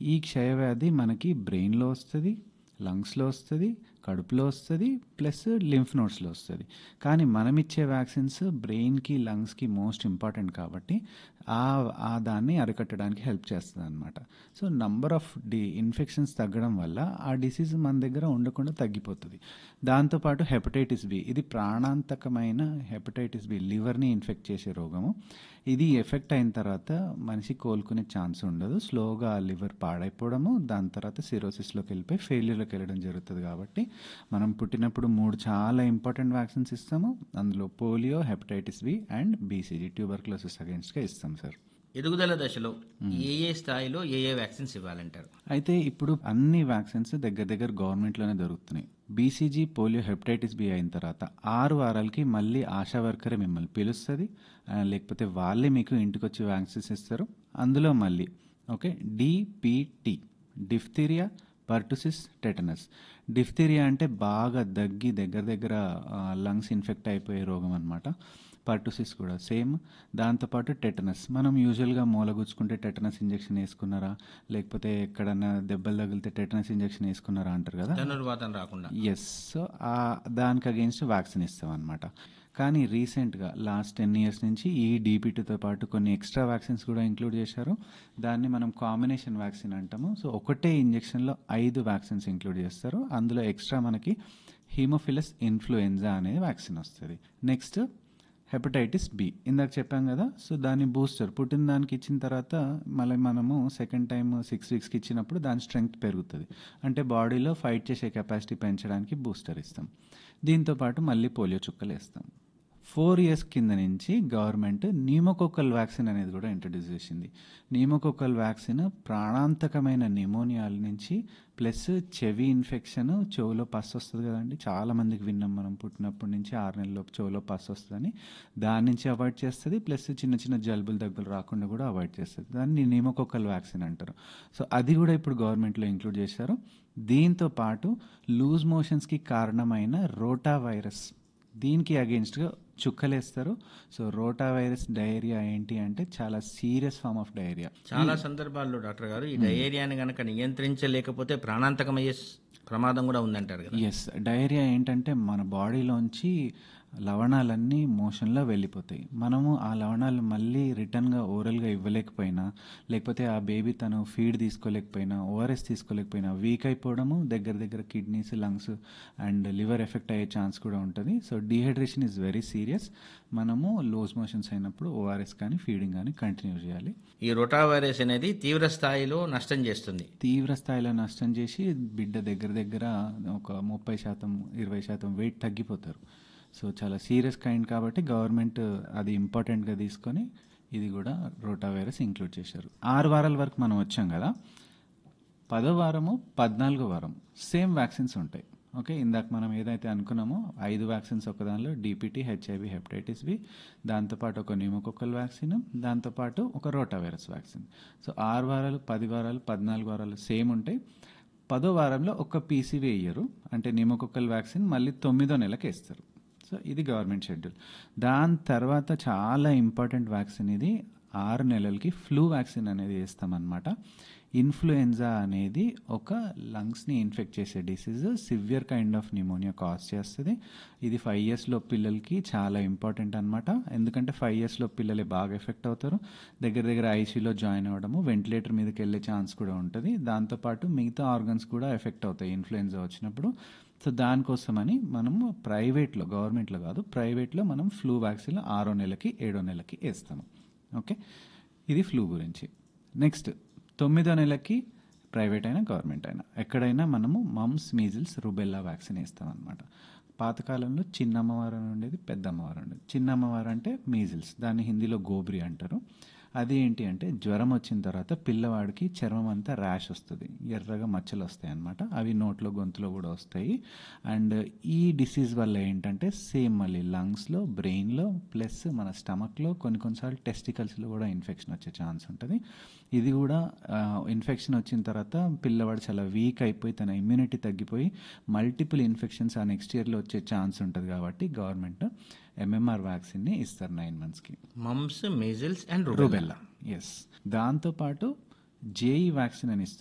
ఈ క్షయవ్యాధి మనకి బ్రెయిన్‌లో వస్తది, లంగ్స్‌లో వస్తది, కడుపులో వస్తది, ప్లస్ లింఫ్ నోడ్స్‌లో వస్తది. కానీ మనమిచ్చే వ్యాక్సిన్స్ బ్రెయిన్‌కి, లంగ్స్‌కి మోస్ట్ ఇంపార్టెంట్ కాబట్టి ఆహ్, ఆ దాన్ని అరికట్టడానికి హెల్ప్ చేస్తదనమాట. So, number of the infections తగ్గడం వల్ల ఆ డిసీజ్ మన దగ్గర ఉండకుండా తగ్గిపోతది. దాంతో పాటు హెపటైటిస్ బి ఇది ప్రాణాంతకమైన హెపటైటిస్ బి లివర్‌ని ఇన్ఫెక్ట్ చేసే రోగము. ఇది ఎఫెక్ట్ అయిన తర్వాత మనిషి కోలుకునే ఛాన్స్ ఉండదు. స్లోగా లివర్ పాడైపోవడము, దాని తర్వాత సిరోసిస్‌లోకి వెళ్ళిపోయి ఫెయిల్యూర్‌లోకి వెళ్ళడం జరుగుతది కాబట్టి మనం పుట్టినప్పుడు 3 చాలా ఇంపార్టెంట్ వ్యాక్సిన్స్ ఇస్తాము. అందులో polio, hepatitis B and BCG tuberculosis అగైన్స్ట్‌గా ఇస్తాం సార్. ఎదుగుదల దశలో ఏ ఏ స్థాయిలో ఏ ఏ వ్యాక్సిన్స్ ఇవ్వాలంటారు? అయితే ఇప్పుడు అన్ని వ్యాక్సిన్స్ దగ్గర దగ్గర గవర్నమెంట్‌లోనే దొరుకుతున్నాయి. బీసీజీ, పోలియో, హెపటైటిస్ బి అయిన తర్వాత 6 వారాలకి మళ్ళీ ఆశా వర్కరే మిమ్మల్ని పిలుస్తది. ఆహ్, లేకపోతే వాళ్ళే మీకు ఇంటికొచ్చి వ్యాక్సిన్స్ ఇస్తారు. అందులో మళ్ళీ okay. DPT diphtheria, pertussis, tetanus. Diphtheria అంటే బాగా దగ్గి దగ్గర దగ్గర ఆహ్, లంగ్స్ ఇన్ఫెక్ట్ అయిపోయే రోగం అనమాట. పర్టుసిస్ కూడా సేమ్. దాంతో పాటు టెటనస్. మనం యూజువల్‌గా మూలగుచ్చుకుంటే టెటనస్ ఇంజెక్షన్ ఏసుకున్నారా? లేకపోతే ఎక్కడన్నా దెబ్బలు తగిలితే టెటనస్ ఇంజెక్షన్ ఏసుకున్నారా అంటారు కదా! ధనుర్వాతం రాకుండా. యెస్. సో, ఆహ్, దానికి అగైన్స్ట్ వ్యాక్సిన్ ఇస్తామనమాట. కానీ రీసెంట్‌గా లాస్ట్ 10 ఇయర్స్ నుంచి ఈ డీపీటీతో పాటు కొన్ని ఎక్స్‌ట్రా వ్యాక్సిన్స్ కూడా ఇంక్లూడ్ చేశారు. దాన్ని మనం కాంబినేషన్ వ్యాక్సిన్ అంటాము. సో, ఒకటే ఇంజెక్షన్‌లో 5 వ్యాక్సిన్స్ ఇంక్లూడ్ చేస్తారు. అందులో ఎక్స్‌ట్రా మనకి హిమోఫిలస్ ఇన్‌ఫ్లుయెన్జా అనే వ్యాక్సిన్ వస్తది. Next hepatitis B. ఇందాక చెప్పాం కదా! సో, దాని బూస్టర్ పుట్టిన దానికి ఇచ్చిన తర్వాత మళ్ళీ మనము సెకండ్ టైమ్ 6 వీక్స్‌కి ఇచ్చినప్పుడు దాని స్ట్రెంగ్త్ పెరుగుతది. అంటే బాడీలో ఫైట్ చేసే కెపాసిటీ పెంచడానికి బూస్టర్ ఇస్తాం. దీంతో పాటు మళ్ళీ పోలియో చుక్కలేస్తాం. 4 ఇయర్స్ కింద నుంచి గవర్నమెంట్ న్యూమోకోకల్ వ్యాక్సిన్ అనేది కూడా ఇంట్రొడ్యూస్ చేసింది. న్యూమోకోకల్ వ్యాక్సిన్ ప్రాణాంతకమైన న్యూమోనియాల నుంచి ప్లస్ చెవి ఇన్ఫెక్షన్ చెవులో పస్ వస్తది కదండీ! చాలా మందికి విన్నాం మనం పుట్టినప్పటి నుంచి 6 నెలల్లోపు చెవులో పస్ వస్తదని. దాని నుంచి అవాయిడ్ చేస్తది. ప్లస్ చిన్న చిన్న జలుబులు, దగ్గులు రాకుండా కూడా అవాయిడ్ చేస్తది. దాన్ని న్యూమోకోకల్ వ్యాక్సిన్ అంటారు. సో, అది కూడా ఇప్పుడు గవర్నమెంట్‌లో ఇంక్లూడ్ చేశారు. దీంతో పాటు లూజ్ మోషన్స్‌కి కారణమైన రోటా వైరస్ దీనికి అగైన్స్ట్‌గా చుక్కలేస్తారు. సో, రోటా వైరస్ డయేరియా ఏంటి అంటే చాలా సీరియస్ ఫార్మ్ ఆఫ్ డయేరియా. చాలా సందర్భాల్లో డాక్టర్ గారు ఈ డయేరియాని గనక నియంత్రించలేకపోతే ప్రాణాంతకమయ్యే స్ ప్రమాదం కూడా ఉందంటారు కదా! యెస్. డయేరియా ఏంటంటే మన బాడీలోంచి లవణాలన్నీ మోషన్‌లో వెళ్ళిపోతాయి. మనము ఆ లవణాలు మళ్ళీ రిటర్న్‌గా ఓరల్‌గా ఇవ్వలేకపోయినా, లేకపోతే ఆ బేబీ తను ఫీడ్ తీసుకోలేకపోయినా, ఓఆర్ఎస్ తీసుకోలేకపోయినా వీక్ అయిపోవడము, దగ్గర దగ్గర kidneys, lungs and liver effect అయ్యే ఛాన్స్ కూడా ఉంటది. So, dehydration is very serious. మనము లూజ్ మోషన్స్ అయినప్పుడు ఓఆర్ఎస్ కానీ, ఫీడింగ్ కానీ కంటిన్యూ చేయాలి. ఈ రోటా వైరస్ అనేది తీవ్ర స్థాయిలో నష్టం చేస్తుంది. తీవ్ర స్థాయిలో నష్టం చేసి బిడ్డ దగ్గర దగ్గర ఒక 30% 20% వెయిట్ తగ్గిపోతారు. సో, చాలా సీరియస్ కైండ్ కాబట్టి గవర్నమెంట్ అది ఇంపార్టెంట్‌గా తీసుకొని ఇది కూడా రోటా వైరస్ ఇంక్లూడ్ చేశారు. 6 వారాల వరకు మనం వచ్చాం కదా! పదో వారము, 14 వారం సేమ్ వ్యాక్సిన్స్ ఉంటాయి. ఓకే. ఇందాక మనం ఏదైతే అనుకున్నామో 5 వ్యాక్సిన్స్ ఒక దానిలో డీపీటీ, హెచ్ఐవి, హెపటైటిస్ బి, దాంతో పాటు ఒక న్యూమోకోకల్ వ్యాక్సిన్, దాంతో పాటు ఒక రోటా వైరస్ వ్యాక్సిన్. సో, 6 వారాలు, 10 వారాలు, 14 వారాలు సేమ్ ఉంటాయి. పదో వారంలో ఒక పీసీవీ ఎయ్యరు. అంటే న్యూమోకోకల్ వ్యాక్సిన్ మళ్ళీ తొమ్మిదో నెలకి ఏస్తారు. సో, ఇది గవర్నమెంట్ షెడ్యూల్. దాని తర్వాత చాలా ఇంపార్టెంట్ వ్యాక్సిన్ ఇది 6 నెలలకి ఫ్లూ వ్యాక్సిన్ అనేది ఏస్తామనమాట. ఇన్‌ఫ్లుయెన్జా అనేది ఒక లంగ్స్‌ని ఇన్ఫెక్ట్ చేసే disease. Severe kind of pneumonia cause చేస్తది. ఇది 5 ఇయర్స్‌లోపు పిల్లలకి చాలా ఇంపార్టెంట్ అనమాట. ఎందుకంటే 5 ఇయర్స్‌లోపు పిల్లలే బాగా ఎఫెక్ట్ అవుతారు. దగ్గర దగ్గర ఐసీయూలో జాయిన్ అవ్వడము, వెంటిలేటర్ మీదకెళ్ళే ఛాన్స్ కూడా ఉంటది. దాంతో పాటు మిగతా ఆర్గన్స్ కూడా ఎఫెక్ట్ అవుతాయి ఇన్‌ఫ్లుయెన్జా వచ్చినప్పుడు. సో, దానికోసమని మనము ప్రైవేట్‌లో గవర్నమెంట్‌లో కాదు ప్రైవేట్‌లో మనం ఫ్లూ వ్యాక్సిన్ ఆరో నెలకి, ఏడో నెలకి ఏస్తాము. ఓకే. ఇది ఫ్లూ గురించి. నెక్స్ట్ తొమ్మిదో నెలకి ప్రైవేట్ అయినా, గవర్నమెంట్ అయినా ఎక్కడైనా మనము మమ్స్, మీజిల్స్, రుబెల్లా వ్యాక్సిన్ ఏస్తామనమాట. పాతకాలంలో చిన్న అమ్మవారు అని ఉండేది, పెద్ద అమ్మవారు ఉండేది. చిన్న అమ్మవారు అంటే మీజిల్స్. దాన్ని హిందీలో గోబ్రి అంటారు. అది ఏంటి అంటే జ్వరం వచ్చిన తర్వాత పిల్లవాడికి చర్మం అంతా ర్యాష్ వస్తది. ఎర్రగా మచ్చలు వస్తాయన్నమాట. అవి నోట్లో, గొంతులో కూడా వస్తాయి. అండ్ ఈ డిసీజ్ వల్ల ఏంటంటే సేమ్ మళ్ళీ లంగ్స్‌లో, బ్రెయిన్‌లో ప్లస్ మన స్టమక్‌లో కొన్ని కొన్ని సార్లు టెస్టికల్స్‌లో కూడా ఇన్ఫెక్షన్ వచ్చే ఛాన్స్ ఉంటది. ఇది కూడా ఆహ్, ఇన్ఫెక్షన్ వచ్చిన తర్వాత పిల్లవాడు చాలా వీక్ అయిపోయి తన ఇమ్యూనిటీ తగ్గిపోయి మల్టిపుల్ ఇన్ఫెక్షన్స్ ఆ నెక్స్ట్ ఇయర్‌లో వచ్చే ఛాన్స్ ఉంటది కాబట్టి గవర్నమెంట్ ఎంఎంఆర్ వ్యాక్సిన్‌ని ఇస్తారు 9 మంత్స్‌కి. Mumps, measles and rubella. Rubella. Yes. దాంతో పాటు జేఈ వ్యాక్సిన్ అని ఇస్తారు.